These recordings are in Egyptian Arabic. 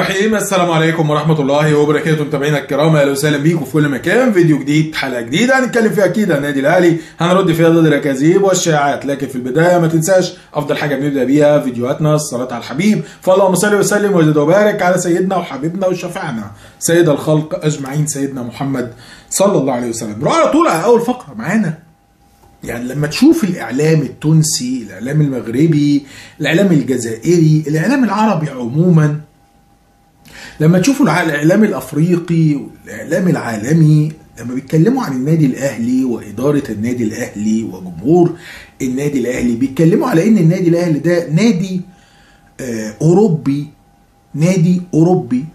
الرحيم السلام عليكم ورحمة الله وبركاته متابعينا الكرام اهلا وسهلا بيكم في كل مكان فيديو جديد حلقة جديدة هنتكلم فيها اكيد عن النادي الاهلي هنرد فيها ضد الاكاذيب والشائعات لكن في البداية ما تنساش افضل حاجة بنبدأ بيها فيديوهاتنا الصلاة على الحبيب فاللهم صل وسلم وزد وبارك على سيدنا وحبيبنا وشفعنا سيد الخلق اجمعين سيدنا محمد صلى الله عليه وسلم نروح على طول على اول فقرة معانا يعني لما تشوف الاعلام التونسي الاعلام المغربي الاعلام الجزائري الاعلام العربي عموما لما تشوفوا الع- الاعلام الافريقي والاعلام العالمي لما بيتكلموا عن النادي الاهلي واداره النادي الاهلي وجمهور النادي الاهلي بيتكلموا على ان النادي الاهلي ده نادي آه، اوروبي نادي اوروبي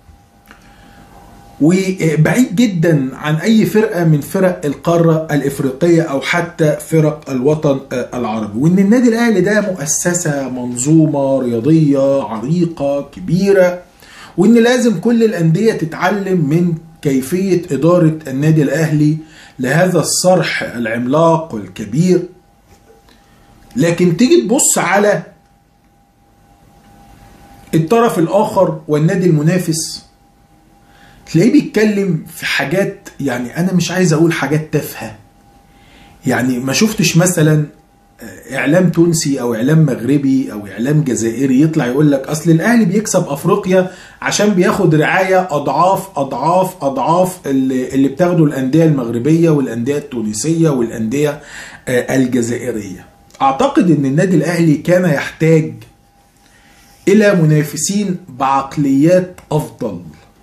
وبعيد جدا عن اي فرقه من فرق القاره الافريقيه او حتى فرق الوطن آه، العربي وان النادي الاهلي ده مؤسسه منظومه رياضيه عريقه كبيره وان لازم كل الانديه تتعلم من كيفيه اداره النادي الاهلي لهذا الصرح العملاق والكبير لكن تيجي تبص على الطرف الاخر والنادي المنافس تلاقيه بيتكلم في حاجات يعني انا مش عايز اقول حاجات تافهه يعني ما شفتش مثلا اعلام تونسي او اعلام مغربي او اعلام جزائري يطلع يقول لك اصل الاهلي بيكسب افريقيا عشان بياخد رعايه اضعاف اضعاف اضعاف اللي, اللي بتاخده الانديه المغربيه والانديه التونسيه والانديه آه، الجزائريه اعتقد ان النادي الاهلي كان يحتاج الى منافسين بعقليات افضل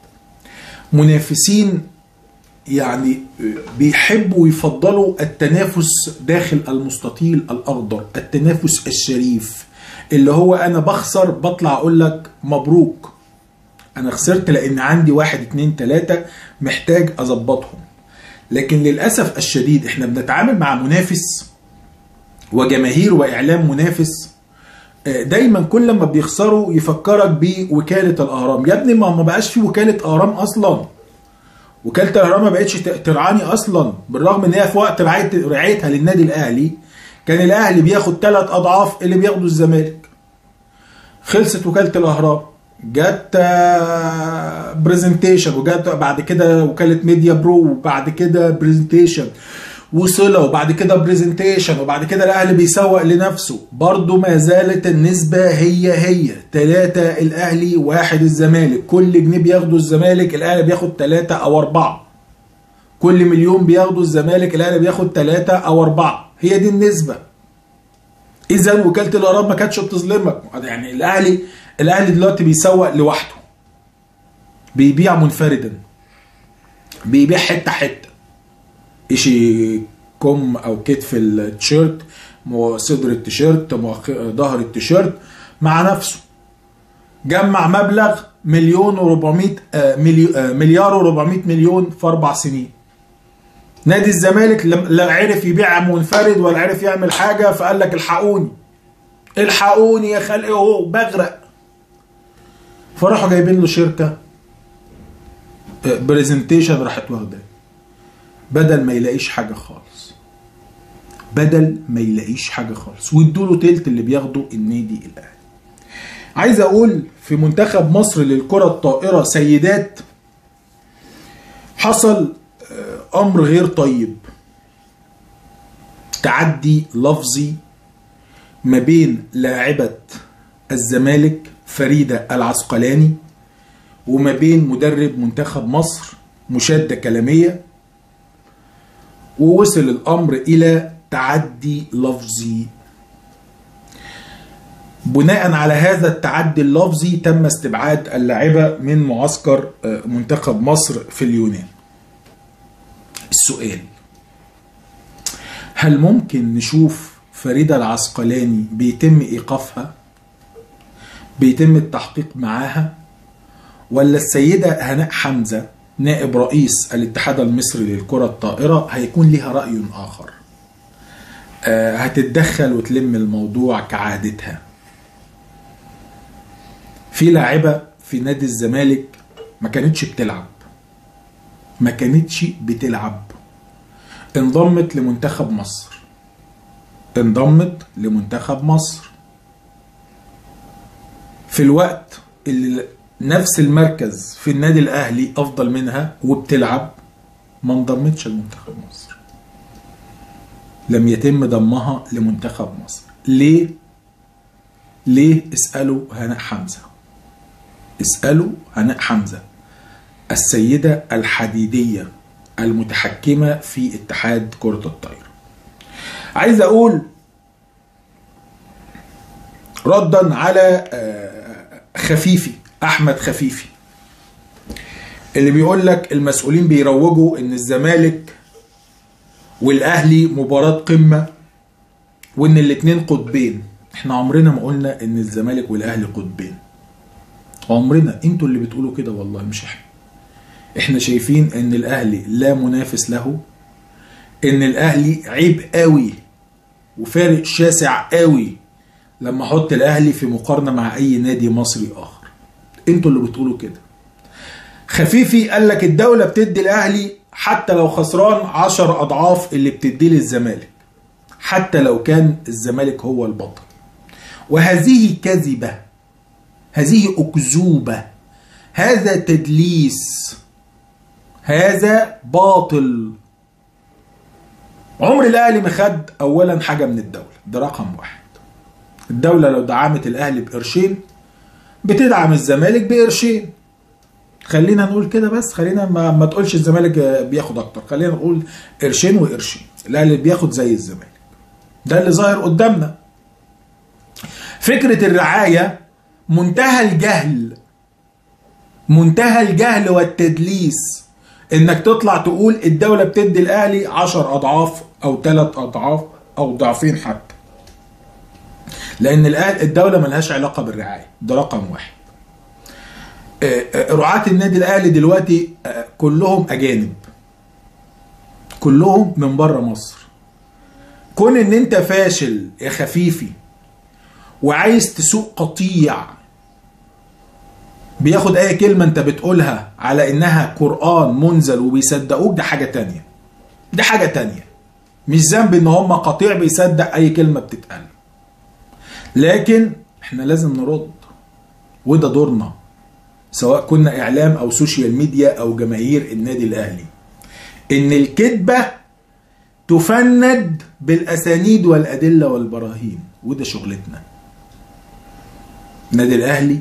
منافسين يعني بيحبوا ويفضلوا التنافس داخل المستطيل الاخضر التنافس الشريف اللي هو انا بخسر بطلع اقول لك مبروك انا خسرت لان عندي واحد اتنين تلاتة محتاج اظبطهم لكن للاسف الشديد احنا بنتعامل مع منافس وجماهير واعلام منافس آه، دايما كل ما بيخسروا يفكرك بوكاله الاهرام يا ابني ما ما بقاش في وكاله اهرام اصلا وكاله الاهرام ما بقتش ت- ترعاني اصلا بالرغم ان هي في وقت رعاية رعايتها للنادي الاهلي كان الاهلي بياخد ثلاث اضعاف اللي بياخده الزمالك خلصت وكاله الاهرام جت برزنتيشن وجت بعد كده وكاله ميديا برو وبعد كده برزنتيشن وصله وبعد كده برزنتيشن وبعد كده الاهلي بيسوق لنفسه برضه ما زالت النسبه هي هي ثلاثة الاهلي واحد الزمالك كل جنيه بياخده الزمالك الاهلي بياخد ثلاثة او اربعة كل مليون بياخده الزمالك الاهلي بياخد ثلاثة او اربعة هي دي النسبه اذا وكاله الاهرام ما كانتش بتظلمك يعني الاهلي الاهلي دلوقتي بيسوق لوحده بيبيع منفردا بيبيع حته حته اشي كم او كتف التيشيرت مو- صدر التيشيرت مؤخ- ظهر التيشيرت مع نفسه جمع مبلغ مليون و400 مليار و400 مليون في اربع سنين نادي الزمالك لم- لا عرف يبيع منفرد ولا عرف يعمل حاجه فقال لك الحقوني الحقوني يا خلقي اهو بغرق فراحوا جايبين له شركه برزنتيشن راحت واخداه بدل ما يلاقيش حاجه خالص بدل ما يلاقيش حاجه خالص وادوا له تلت اللي بياخده النادي الاهلي عايز اقول في منتخب مصر للكره الطائره سيدات حصل آه، امر غير طيب تعدي لفظي ما بين لاعبة الزمالك فريدة العسقلاني وما بين مدرب منتخب مصر مشادة كلامية ووصل الأمر إلى تعدي لفظي بناء على هذا التعدي اللفظي تم استبعاد اللاعبة من معسكر آه، منتخب مصر في اليونان السؤال هل ممكن نشوف فريدة العسقلاني بيتم إيقافها بيتم التحقيق معاها ولا السيدة هناء حمزة نائب رئيس الاتحاد المصري للكرة الطائرة هيكون لها رأي آخر آه، هتتدخل وتلم الموضوع كعادتها في لاعبة في نادي الزمالك ما كانتش بتلعب ما كانتش بتلعب انضمت لمنتخب مصر انضمت لمنتخب مصر في الوقت اللي نفس المركز في النادي الاهلي افضل منها وبتلعب ما انضمتش لمنتخب مصر لم يتم ضمها لمنتخب مصر ليه ليه اسالوا هناء حمزه اسالوا هناء حمزه السيده الحديديه المتحكمه في اتحاد كره الطايره عايز اقول ردا على خفيفي احمد خفيفي اللي بيقول لك المسؤولين بيروجوا ان الزمالك والاهلي مباراة قمة وان الاتنين قطبين احنا عمرنا ما قلنا ان الزمالك والاهلي قطبين عمرنا انتوا اللي بتقولوا كده والله مش احنا احنا شايفين ان الاهلي لا منافس له ان الاهلي عيب قوي وفارق شاسع قوي لما احط الاهلي في مقارنه مع اي نادي مصري اخر انتوا اللي بتقولوا كده خفيفي قال لك الدوله بتدي الاهلي حتى لو خسران عشر اضعاف اللي بتديه للزمالك حتى لو كان الزمالك هو البطل وهذه كذبه هذه اكذوبه هذا تدليس هذا باطل عمر الاهلي ما خد اولا حاجه من الدوله ده رقم واحد الدوله لو دعمت الاهلي بقرشين بتدعم الزمالك بقرشين خلينا نقول كده بس خلينا ما, ما تقولش الزمالك بياخد اكتر خلينا نقول قرشين وقرشين الاهلي بياخد زي الزمالك ده اللي ظاهر قدامنا فكره الرعايه منتهى الجهل منتهى الجهل والتدليس انك تطلع تقول الدولة بتدي الاهلي عشر اضعاف او ثلاث اضعاف او ضعفين حتى لان الدولة ملهاش علاقة بالرعاية ده رقم واحد رعاة النادي الاهلي دلوقتي كلهم اجانب كلهم من بره مصر كون ان انت فاشل يا خفيفي وعايز تسوق قطيع بياخد اي كلمة انت بتقولها على انها قرآن منزل وبيصدقوك ده حاجة تانية ده حاجة تانية مش ذنب ان هم قطيع بيصدق اي كلمة بتتقال لكن احنا لازم نرد وده دورنا سواء كنا اعلام او سوشيال ميديا او جماهير النادي الاهلي ان الكذبة تفند بالاسانيد والادلة والبراهين وده شغلتنا النادي الاهلي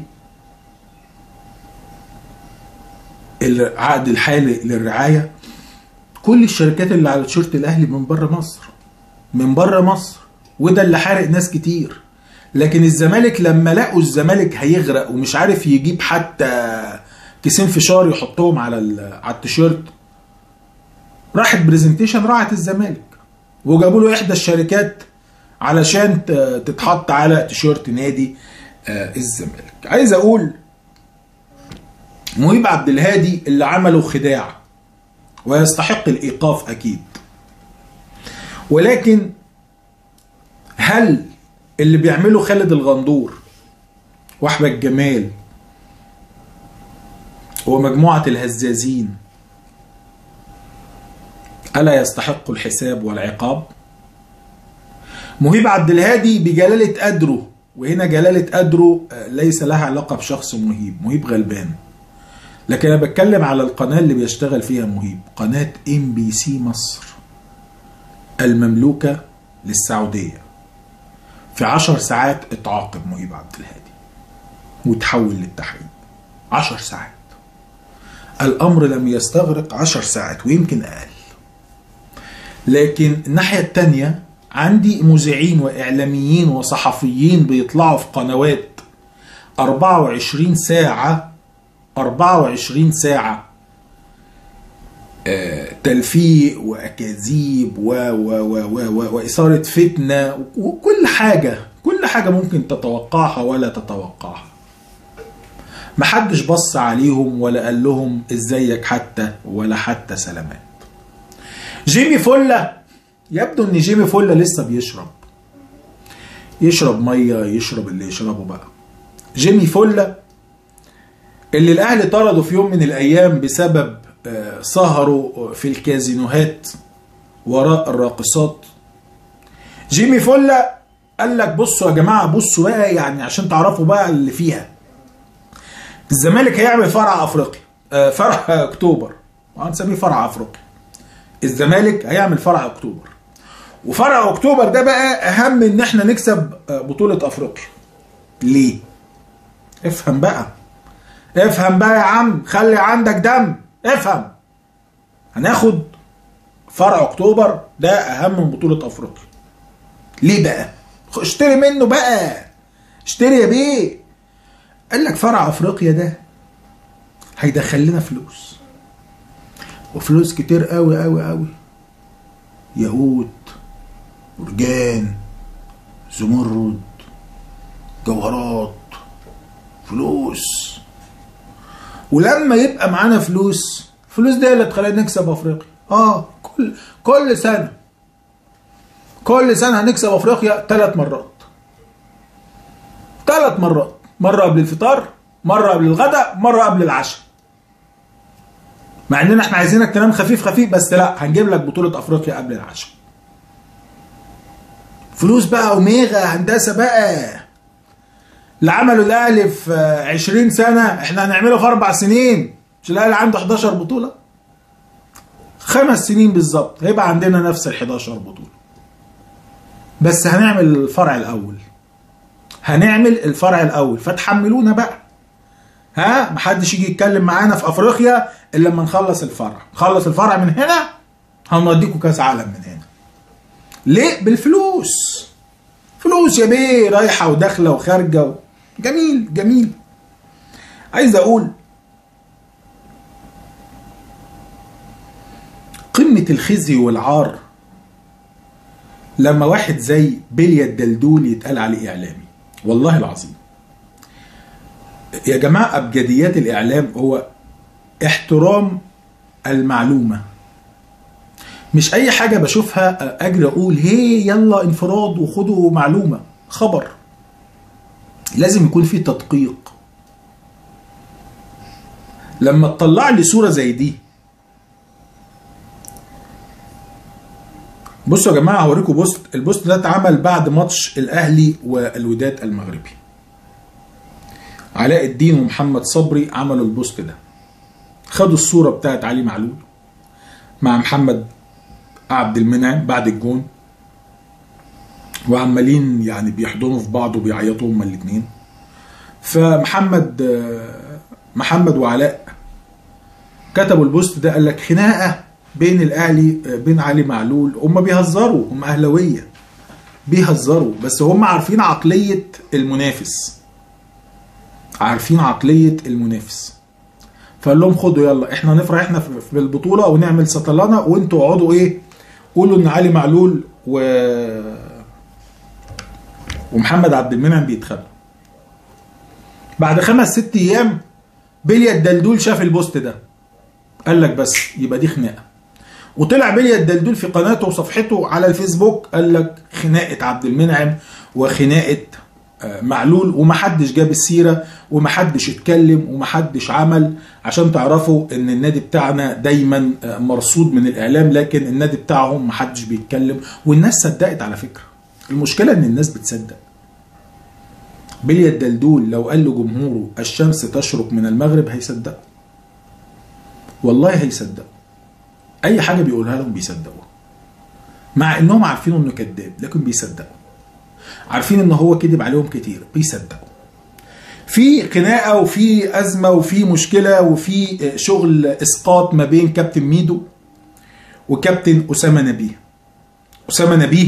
العقد الحالي للرعايه كل الشركات اللي على تيشيرت الاهلي من بره مصر من بره مصر وده اللي حارق ناس كتير لكن الزمالك لما لقوا الزمالك هيغرق ومش عارف يجيب حتى كيسين فشار يحطهم على على التيشيرت راحت برزنتيشن راحت الزمالك وجابوا له احدى الشركات علشان تتحط على تيشيرت نادي الزمالك عايز اقول مهيب عبد الهادي اللي عمله خداع ويستحق الايقاف اكيد ولكن هل اللي بيعمله خالد الغندور واحمد جمال ومجموعة الهزازين ألا يستحق الحساب والعقاب؟ مهيب عبد الهادي بجلالة قدره وهنا جلالة قدره ليس لها علاقة بشخص مهيب مهيب غلبان لكن انا بتكلم على القناه اللي بيشتغل فيها مهيب قناه ام بي سي مصر المملوكه للسعوديه في عشر ساعات اتعاقب مهيب عبد الهادي وتحول للتحريم عشر ساعات الامر لم يستغرق عشر ساعات ويمكن اقل لكن الناحيه التانيه عندي مذيعين واعلاميين وصحفيين بيطلعوا في قنوات 24 ساعه 24 ساعة تلفيق وأكاذيب و و و و و وإثارة فتنة وكل حاجة كل حاجة ممكن تتوقعها ولا تتوقعها محدش بص عليهم ولا قال لهم ازيك حتى ولا حتى سلامات جيمي فلة يبدو ان جيمي فلة لسه بيشرب يشرب مية يشرب اللي يشربه بقى جيمي فلة اللي الاهلي طرده في يوم من الايام بسبب سهره في الكازينوهات وراء الراقصات جيمي فولا قال لك بصوا يا جماعه بصوا بقى يعني عشان تعرفوا بقى اللي فيها الزمالك هيعمل فرع افريقيا آه، فرع اكتوبر هنسميه فرع افريقيا الزمالك هيعمل فرع اكتوبر وفرع اكتوبر ده بقى اهم ان احنا نكسب آه، بطولة افريقيا ليه افهم بقى افهم بقى يا عم خلي عندك دم افهم هناخد فرع اكتوبر ده اهم من بطولة افريقيا ليه بقى اشتري منه بقى اشتري يا بيه قال لك فرع افريقيا ده هيدخل لنا فلوس وفلوس كتير قوي قوي قوي ياقوت مرجان زمرد جوهرات فلوس ولما يبقى معانا فلوس فلوس دي اللي تخلينا نكسب افريقيا اه كل كل سنه كل سنه هنكسب افريقيا ثلاث مرات ثلاث مرات مره قبل الفطار مره قبل الغداء مره قبل العشاء مع اننا احنا عايزينك تنام خفيف خفيف بس لا هنجيب لك بطوله افريقيا قبل العشاء فلوس بقى اوميغا هندسه بقى اللي عملوا الاهلي في 20 سنه احنا هنعمله في اربع سنين مش الاهلي عنده 11 بطوله خمس سنين بالظبط هيبقى عندنا نفس ال 11 بطوله بس هنعمل الفرع الاول هنعمل الفرع الاول فتحملونا بقى ها محدش يجي يتكلم معانا في افريقيا الا لما نخلص الفرع نخلص الفرع من هنا هنوديكوا كاس عالم من هنا ليه بالفلوس فلوس يا بيه رايحه وداخله وخارجه و... جميل جميل عايز اقول قمة الخزي والعار لما واحد زي بليا الدلدول يتقال عليه إعلامي والله العظيم يا جماعة أبجديات الإعلام هو احترام المعلومة مش أي حاجة بشوفها أجري أقول هي يلا انفراد وخدوا معلومة خبر لازم يكون في تدقيق لما تطلع لي صورة زي دي بصوا يا جماعه هوريكم بوست البوست ده اتعمل بعد ماتش الاهلي والوداد المغربي علاء الدين ومحمد صبري عملوا البوست ده خدوا الصوره بتاعت علي معلول مع محمد عبد المنعم بعد الجون وعمالين يعني بيحضنوا في بعض وبيعيطوا هما الاثنين فمحمد محمد وعلاء كتبوا البوست ده قال لك خناقه بين الاهلي بين علي معلول هم بيهزروا هم اهلاويه بيهزروا بس هم عارفين عقليه المنافس عارفين عقليه المنافس فقال لهم خدوا يلا احنا نفرح احنا في البطوله ونعمل سطلانه وانتوا اقعدوا ايه قولوا ان علي معلول و ومحمد عبد المنعم بيتخانقوا بعد خمس ست ايام بليا الدلدول شاف البوست ده قال لك بس يبقى دي خناقه وطلع بليا الدلدول في قناته وصفحته على الفيسبوك قال لك خناقه عبد المنعم وخناقه معلول ومحدش جاب السيره ومحدش اتكلم ومحدش عمل عشان تعرفوا ان النادي بتاعنا دايما مرصود من الاعلام لكن النادي بتاعهم محدش بيتكلم والناس صدقت على فكره المشكله ان الناس بتصدق بليا الدلدول لو قال لجمهوره الشمس تشرق من المغرب هيصدقوا والله هيصدقوا اي حاجه بيقولها لهم بيصدقوها مع انهم عارفين انه كذاب لكن بيصدقوا عارفين ان هو كذب عليهم كتير بيصدقوا في خناقه وفي ازمه وفي مشكله وفي شغل اسقاط ما بين كابتن ميدو وكابتن اسامه نبيه اسامه نبيه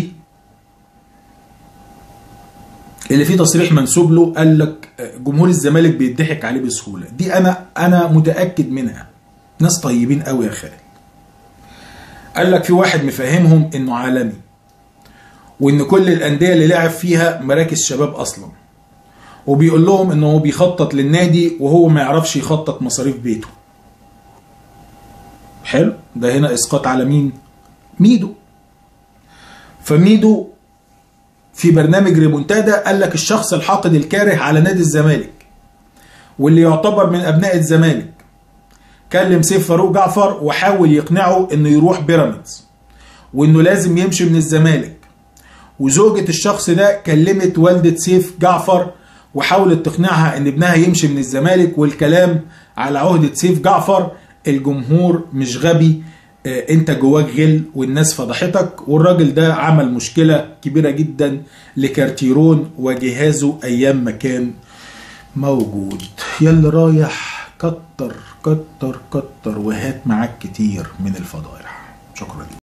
اللي فيه تصريح منسوب له قال لك جمهور الزمالك بيضحك عليه بسهوله دي انا انا متاكد منها ناس طيبين قوي يا خالد قال لك في واحد مفهمهم انه عالمي وان كل الانديه اللي لعب فيها مراكز شباب اصلا وبيقول لهم انه هو بيخطط للنادي وهو ما يعرفش يخطط مصاريف بيته حلو ده هنا اسقاط على مين ميدو فميدو في برنامج ريمونتادا قال لك الشخص الحاقد الكاره على نادي الزمالك واللي يعتبر من ابناء الزمالك كلم سيف فاروق جعفر وحاول يقنعه انه يروح بيراميدز وانه لازم يمشي من الزمالك وزوجة الشخص ده كلمت والدة سيف جعفر وحاولت تقنعها ان ابنها يمشي من الزمالك والكلام على عهدة سيف جعفر الجمهور مش غبي آه، انت جواك غل والناس فضحتك والراجل ده عمل مشكلة كبيرة جدا لكارتيرون وجهازه ايام ما كان موجود يلا رايح كتر كتر كتر وهات معاك كتير من الفضايح شكرا